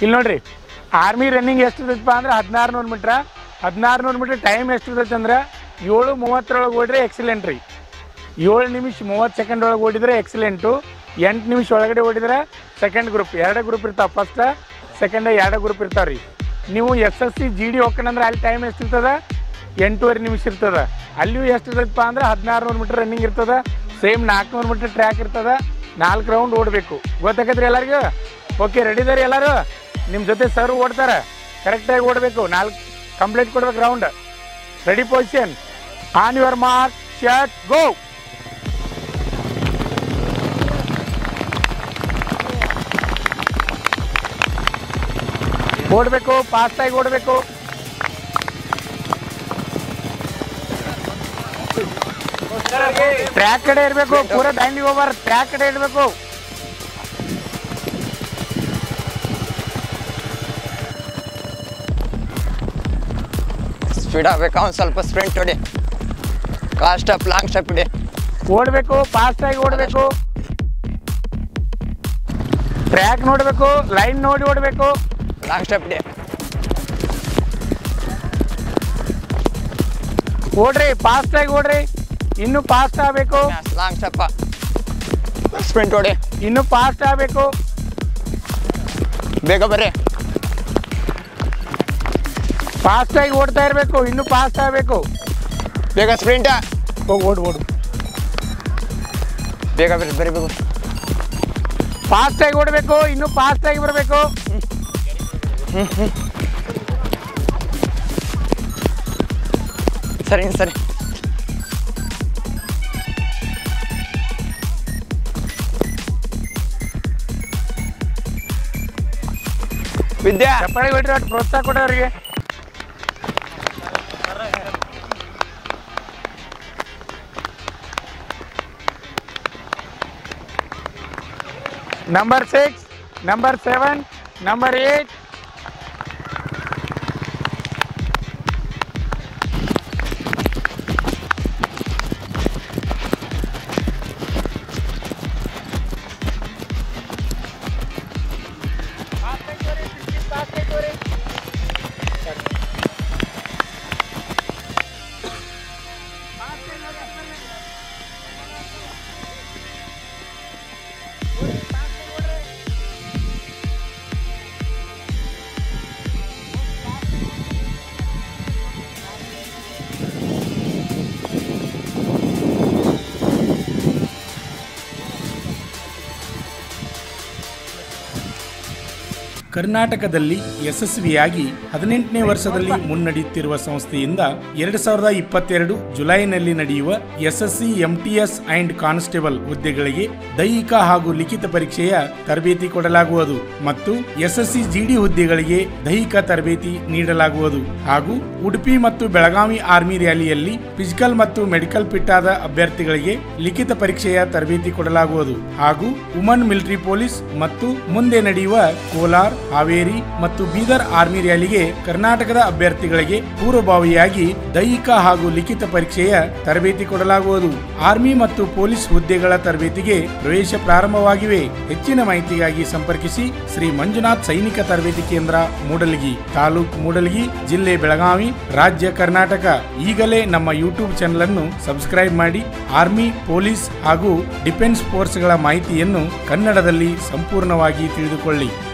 ಇಲ್ಲಿ ನೋಡ್ರಿ army running ಎಷ್ಟು ಇರ್ತೈತಪ್ಪ ಅಂದ್ರೆ ಹದಿನಾರು ನೂರು ಮೀಟ್ರ ಹದಿನಾರು ನೂರು ಮೀಟ್ರ್ ಟೈಮ್ ಎಷ್ಟು ಇರ್ತೈತೆ ಅಂದ್ರೆ ಏಳು ಮೂವತ್ತರೊಳಗೆ ಓಡಿದ್ರೆ ಎಕ್ಸಲೆಂಟ್ ರೀ ಏಳು ನಿಮಿಷ ಮೂವತ್ತು ಸೆಕೆಂಡ್ ಒಳಗೆ ಓಡಿದ್ರೆ ಎಕ್ಸಲೆಂಟು ಎಂಟು ನಿಮಿಷ ಒಳಗಡೆ ಓಡಿದ್ರೆ ಸೆಕೆಂಡ್ ಗ್ರೂಪ್ ಎರಡೇ ಗ್ರೂಪ್ ಇರ್ತಾವೆ ಫಸ್ಟ್ ಸೆಕೆಂಡ್ ಎರಡು ಗ್ರೂಪ್ ಇರ್ತಾವೆ ರೀ ನೀವು S S C G D ಹೋಗ್ಕಂದ್ರೆ ಅಲ್ಲಿ ಟೈಮ್ ಎಷ್ಟು ಇರ್ತದೆ ಎಂಟೂವರೆ ನಿಮಿಷ ಇರ್ತದೆ ಅಲ್ಲಿಯೂ ಎಷ್ಟು ಇರ್ತದಪ್ಪ ಅಂದ್ರೆ ಹದಿನಾರು ನೂರು ಮೀಟ್ರ್ ರನ್ನಿಂಗ್ ಇರ್ತದೆ ಸೇಮ್ ನಾಲ್ಕುನೂರು ಮೀಟ್ರ್ ಟ್ರ್ಯಾಕ್ ಇರ್ತದೆ ನಾಲ್ಕು ರೌಂಡ್ ಓಡಬೇಕು ಗೊತ್ತಾಗತ್ರಿ ಎಲ್ಲರಿಗೂ ಓಕೆ ರೆಡಿ ಇದಾರೆ ಎಲ್ಲರೂ ನಿಮ್ಮ ಜೊತೆ ಸರ್ ಓಡ್ತಾರೆ ಕರೆಕ್ಟಾಗಿ ಓಡಬೇಕು ನಾಲ್ಕು ಕಂಪ್ಲೀಟ್ ಕೊಡ್ಬೇಕು round ready position on your mark set go ಓಡಬೇಕು ಫಾಸ್ಟಾಗಿ ಓಡಬೇಕು ಟ್ರ್ಯಾಕ್ ಕಡೆ ಇರಬೇಕು ಪೂರ ದಾಂಡಿ ಹೋಗ್ಬಾರ್ದು ಟ್ರ್ಯಾಕ್ ಕಡೆ ಇರಬೇಕು ಸ್ಪೀಡ್ ಆಗ್ಬೇಕು ಅವ್ನು ಸ್ವಲ್ಪ ಸ್ಪ್ರಿಂಟ್ ಹೊಡಿ ಕಾಲ್ ಸ್ಟೆಪ್ ಲಾಂಗ್ ಸ್ಟೆಪ್ ಇಡಿ ಓಡಬೇಕು ಫಾಸ್ಟಾಗಿ ಓಡಬೇಕು ಟ್ರ್ಯಾಕ್ ನೋಡಬೇಕು ಲೈನ್ ನೋಡಿ ಓಡಬೇಕು ಲಾಂಗ್ ಸ್ಟೆಪ್ ಇಡಿ ಓಡ್ರಿ ಫಾಸ್ಟಾಗಿ ಓಡ್ರಿ ಇನ್ನು ಫಾಸ್ಟ್ ಆಗಬೇಕು ಲಾಂಗ್ ಸ್ಟೆಪ್ ಸ್ಪ್ರಿಂಟ್ ಹೊಡಿ ಇನ್ನು ಫಾಸ್ಟ್ ಆಗಬೇಕು ಬೇಗ ಬರ್ರಿ ಫಾಸ್ಟಾಗಿ ಓಡ್ತಾ ಇರಬೇಕು ಇನ್ನು ಫಾಸ್ಟ್ ಆಗಬೇಕು ಬೇಗ ಸ್ಪ್ರಿಂಟ್ ಹೋಗಿ ಓಡು ಓಡು ಬೇಗ ಬರ್ರಿ ಬರ್ರಿ ಬೇಗ ಫಾಸ್ಟಾಗಿ ಓಡಬೇಕು ಇನ್ನು ಫಾಸ್ಟಾಗಿ ಬರಬೇಕು ಸರಿ ಸರಿ ವಿದ್ಯಾ ಚಪ್ಪಾಳಿ ಹೊಡ್ರಿ ಒಟ್ಟು ಪ್ರೋತ್ಸಾಹ ಕೊಡಿ ಅವ್ರಿಗೆ number six number seven number eight ಕರ್ನಾಟಕದಲ್ಲಿ ಯಶಸ್ವಿಯಾಗಿ ಹದಿನೆಂಟನೇ ವರ್ಷದಲ್ಲಿ ಮುನ್ನಡೆಯುತ್ತಿರುವ ಸಂಸ್ಥೆಯಿಂದ ಎರಡು ಸಾವಿರದ ಇಪ್ಪತ್ತೆರಡು ಜುಲೈನಲ್ಲಿ ನಡೆಯುವ ಎಸ್ಎಸ್ಸಿ ಎಂಟಿಎಸ್ ಅಂಡ್ ಕಾನ್ಸ್ಟೇಬಲ್ ಹುದ್ದೆಗಳಿಗೆ ದೈಹಿಕ ಹಾಗೂ ಲಿಖಿತ ಪರೀಕ್ಷೆಯ ತರಬೇತಿ ಕೊಡಲಾಗುವುದು ಮತ್ತು ಎಸ್ಎಸ್ಸಿ ಜಿಡಿ ಹುದ್ದೆಗಳಿಗೆ ದೈಹಿಕ ತರಬೇತಿ ನೀಡಲಾಗುವುದು ಹಾಗೂ ಉಡುಪಿ ಮತ್ತು ಬೆಳಗಾವಿ ಆರ್ಮಿ ರ್ಯಾಲಿಯಲ್ಲಿ ಫಿಸಿಕಲ್ ಮತ್ತು ಮೆಡಿಕಲ್ ಫಿಟ್ ಆದ ಅಭ್ಯರ್ಥಿಗಳಿಗೆ ಲಿಖಿತ ಪರೀಕ್ಷೆಯ ತರಬೇತಿ ಕೊಡಲಾಗುವುದು ಹಾಗೂ ವುಮನ್ ಮಿಲಿಟರಿ ಪೊಲೀಸ್ ಮತ್ತು ಮುಂದೆ ನಡೆಯುವ ಕೋಲಾರ್ ಹಾವೇರಿ ಮತ್ತು ಬೀದರ್ ಆರ್ಮಿ ರ್ಯಾಲಿಗೆ ಕರ್ನಾಟಕದ ಅಭ್ಯರ್ಥಿಗಳಿಗೆ ಪೂರ್ವಭಾವಿಯಾಗಿ ದೈಹಿಕ ಹಾಗೂ ಲಿಖಿತ ಪರೀಕ್ಷೆಯ ತರಬೇತಿ ಕೊಡಲಾಗುವುದು ಆರ್ಮಿ ಮತ್ತು ಪೊಲೀಸ್ ಹುದ್ದೆಗಳ ತರಬೇತಿಗೆ ಪ್ರವೇಶ ಪ್ರಾರಂಭವಾಗಿವೆ ಹೆಚ್ಚಿನ ಮಾಹಿತಿಗಾಗಿ ಸಂಪರ್ಕಿಸಿ ಶ್ರೀ ಮಂಜುನಾಥ್ ಸೈನಿಕ ತರಬೇತಿ ಕೇಂದ್ರ ಮೂಡಲಗಿ ತಾಲೂಕು ಮೂಡಲಗಿ ಜಿಲ್ಲೆ ಬೆಳಗಾವಿ ರಾಜ್ಯ ಕರ್ನಾಟಕ ಈಗಲೇ ನಮ್ಮ ಯೂಟ್ಯೂಬ್ ಚಾನೆಲ್ ಅನ್ನು ಸಬ್ಸ್ಕ್ರೈಬ್ ಮಾಡಿ ಆರ್ಮಿ ಪೊಲೀಸ್ ಹಾಗೂ ಡಿಫೆನ್ಸ್ ಫೋರ್ಸ್ಗಳ ಮಾಹಿತಿಯನ್ನು ಕನ್ನಡದಲ್ಲಿ ಸಂಪೂರ್ಣವಾಗಿ ತಿಳಿದುಕೊಳ್ಳಿ